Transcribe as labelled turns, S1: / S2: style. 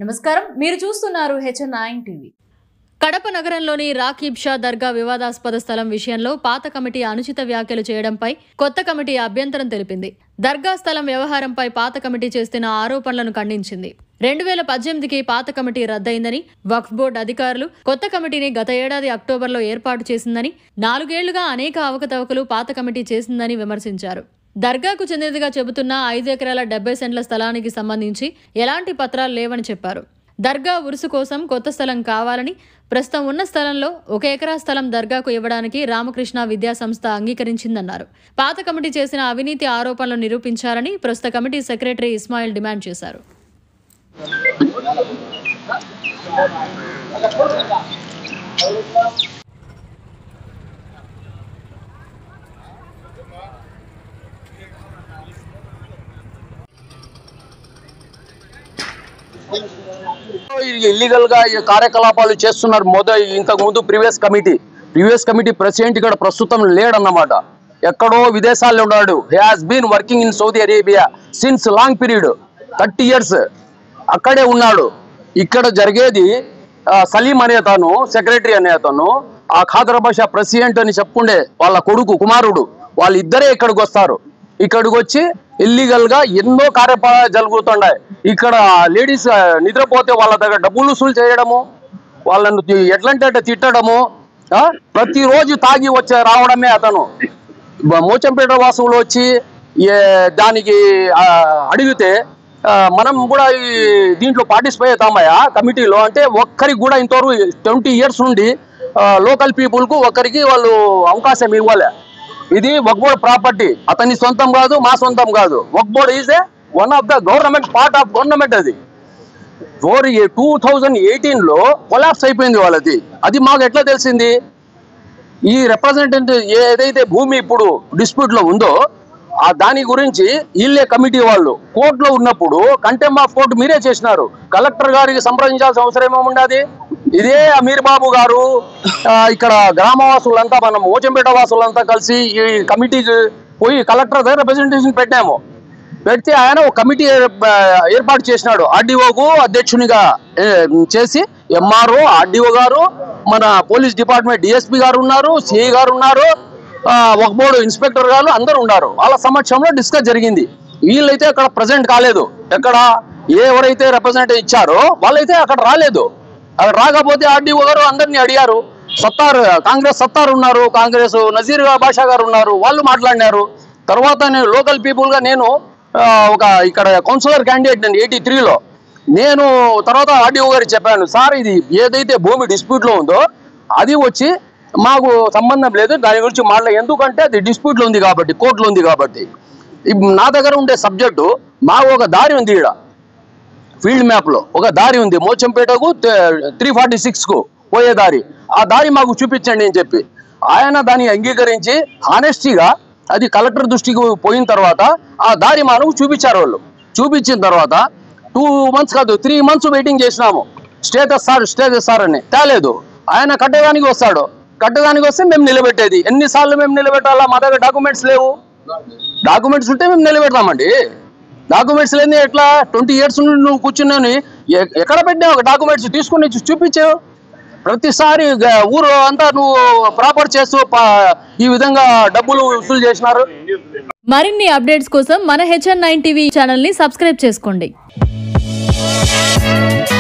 S1: నమస్కారం మీరు చూస్తున్నారు హెచ్ఎన్ నైన్ టీవీ కడప నగరంలోని రాకీబ్ షా దర్గా వివాదాస్పద స్థలం విషయంలో పాత కమిటీ అనుచిత వ్యాఖ్యలు చేయడంపై కొత్త కమిటీ అభ్యంతరం తెలిపింది దర్గా స్థలం వ్యవహారంపై పాత కమిటీ చేస్తున్న ఆరోపణలను ఖండించింది రెండు వేల పద్దెనిమిదికి పాత కమిటీ రద్దయిందని వక్ఫ్ బోర్డు అధికారులు కొత్త కమిటీని గత ఏడాది అక్టోబర్లో ఏర్పాటు చేసిందని నాలుగేళ్లుగా అనేక అవకతవకలు పాత కమిటీ చేసిందని విమర్శించారు దర్గాకు చెందినదిగా చెబుతున్న ఐదు ఎకరాల డెబ్బై సెంట్ల స్థలానికి సంబంధించి ఎలాంటి పత్రాలు లేవని చెప్పారు దర్గా ఉరుసు కోసం కొత్త స్థలం కావాలని ప్రస్తుతం ఉన్న స్థలంలో ఒక ఎకరా స్థలం దర్గాకు ఇవ్వడానికి రామకృష్ణ విద్యా సంస్థ అంగీకరించిందన్నారు పాత కమిటీ చేసిన అవినీతి ఆరోపణలు నిరూపించాలని ప్రస్తుత కమిటీ సెక్రటరీ ఇస్మాయిల్ డిమాండ్ చేశారు
S2: ఇల్లీగల్ గా ఈ కార్యకలాపాలు చేస్తున్నారు మొద ఇంతకు ముందు previous committee previous committee president ఇక్కడ ప్రస్తుతం లేడన్నమాట ఎక్కడో విదేశాల్లో ఉన్నాడు he has been working in Saudi Arabia since long period thirty years అక్కడే ఉన్నాడు ఇక్కడ జరిగేది ఆ, సలీం అనే అతను సెక్రటరీ అనే అతను ఆ ఖాదర్ భాష ప్రెసిడెంట్ అని చెప్పుకుండే వాళ్ళ కొడుకు కుమారుడు వాళ్ళిద్దరే ఇక్కడికి వస్తారు ఇక్కడికి వచ్చి ఇల్లీగల్ గా ఎన్నో కార్యకలాపాలు జరుగుతున్నాయి ఇక్కడ లేడీస్ నిద్రపోతే వాళ్ళ దగ్గర డబ్బులు వసూలు చేయడము వాళ్ళను తి- ఎట్లంటే అట్లా తిట్టడము ఆ? ప్రతిరోజు తాగి వచ్చే రావడమే అతను బ- మోచంపేట వాసులు వచ్చి ఏ- దానికి ఆ, అడిగితే ఆ, మనం కూడా ఈ దీంట్లో పార్టిసిపేట్ అవుతామయ్యా కమిటీలో అంటే ఒక్కరికి కూడా ఇంతవరకు ట్వంటీ ఇయర్స్ నుండి లోకల్ పీపుల్ కు ఒక్కరికి వాళ్ళు అవకాశం ఇవ్వలే ఇది వక్బోర్డ్ ప్రాపర్టీ అతని సొంతం కాదు మా సొంతం కాదు Waqf board is a one of the government part of government అది ఫోర్ టూ థౌజండ్ ఎయిటీన్ లో కొలాప్స్ అయిపోయింది వాళ్ళది అది మాకు ఎట్లా తెలిసింది ఈ రిప్రజెంటేటివ్ ఏదైతే భూమి ఇప్పుడు డిస్ప్యూట్ లో ఉందో ఆ దాని గురించి వీళ్ళే కమిటీ వాళ్ళు కోర్టులో ఉన్నప్పుడు కంటెంప్ ఆఫ్ కోర్టు మీరే చేసినారు కలెక్టర్ గారికి సంప్రదించాల్సిన అవసరం ఏముండదు ఇదే అమీర్ బాబు గారు ఆ, ఇక్కడ గ్రామవాసులంతా మనం ఓచంపేట వాసులంతా కలిసి ఈ కమిటీకి పోయి కలెక్టర్ దగ్గర రిప్రజెంటేషన్ పెట్టాము పెడితే ఆయన ఒక కమిటీ ఏర్- ఏర్పాటు చేసినాడు ఆర్డీఓకు అధ్యక్షునిగా ఏ, చేసి ఎంఆర్ఓ ఆర్డీఓ గారు మన పోలీస్ డిపార్ట్మెంట్ డిఎస్పీ గారు ఉన్నారు సిఐ గారు ఉన్నారు ఆ, ఒక బోర్డు ఇన్స్పెక్టర్ గారు అందరూ ఉన్నారు వాళ్ళ సమక్షంలో డిస్కస్ జరిగింది వీళ్ళైతే అక్కడ ప్రజెంట్ కాలేదు ఎక్కడ ఎవరైతే రిప్రజెంటేటివ్ ఇచ్చారో వాళ్ళైతే అక్కడ రాలేదు అక్కడ రాకపోతే ఆర్డీఓ గారు అందరినీ అడిగారు సత్తార్ కాంగ్రెస్ సత్తార్ ఉన్నారు కాంగ్రెస్ నజీర్ బాషా గారు ఉన్నారు వాళ్ళు మాట్లాడినారు తర్వాత నేను లోకల్ పీపుల్ గా నేను ఆ, ఒక ఇక్కడ కౌన్సిలర్ క్యాండిడేట్ నేను ఎయిటీ త్రీలో నేను తర్వాత ఆర్డీఓ గారికి చెప్పాను సార్ ఇది ఏదైతే భూమి dispute లో ఉందో అది వచ్చి మాకు సంబంధం లేదు దాని గురించి మాట్లాడ ఎందుకంటే అది dispute లో ఉంది కాబట్టి కోర్టులో ఉంది కాబట్టి ఇప్పుడు నా దగ్గర ఉండే సబ్జెక్టు మాకు ఒక దారి ఉంది ఇక్కడ ఫీల్డ్ మ్యాప్ లో ఒక దారి ఉంది మోచంపేటకు త్రీ ఫార్టీ సిక్స్ కు పోయే దారి ఆ దారి మాకు చూపించండి అని చెప్పి ఆయన దాన్ని అంగీకరించి హానెస్టీగా అది కలెక్టర్ దృష్టికి పోయిన తర్వాత ఆ దారి మనకు చూపించారు వాళ్ళు చూపించిన తర్వాత టూ మంత్స్ కాదు త్రీ మంత్స్ వెయిటింగ్ చేసినాము స్టేటస్ సార్ స్టేటస్ సార్ అని తేలేదు ఆయన కట్టేదానికి వస్తాడు కట్టేదానికి వస్తే మేము నిలబెట్టేది ఎన్నిసార్లు మేము నిలబెట్టాలా మా దగ్గర డాక్యుమెంట్స్ లేవు డాక్యుమెంట్స్ ఉంటే మేము నిలబెడతామండి డాక్యుమెంట్స్ లేని ఎట్లా ట్వంటీ ఇయర్స్ నుండి నువ్వు కూర్చున్నాను ఎ- ఎక్కడ పెట్టావు ఒక డాక్యుమెంట్స్ తీసుకుని ఇచ్చి చూపించావు ప్రతిసారి గ- ఊరు అంతా నువ్వు ప్రాపర్ చేస్తూ ప- ఈ విధంగా డబ్బులు వసూలు చేసినారు
S1: మరిన్ని అప్డేట్స్ కోసం మన హెచ్ఎన్ నైన్ టీవీ ఛానల్ని సబ్స్క్రైబ్ చేసుకోండి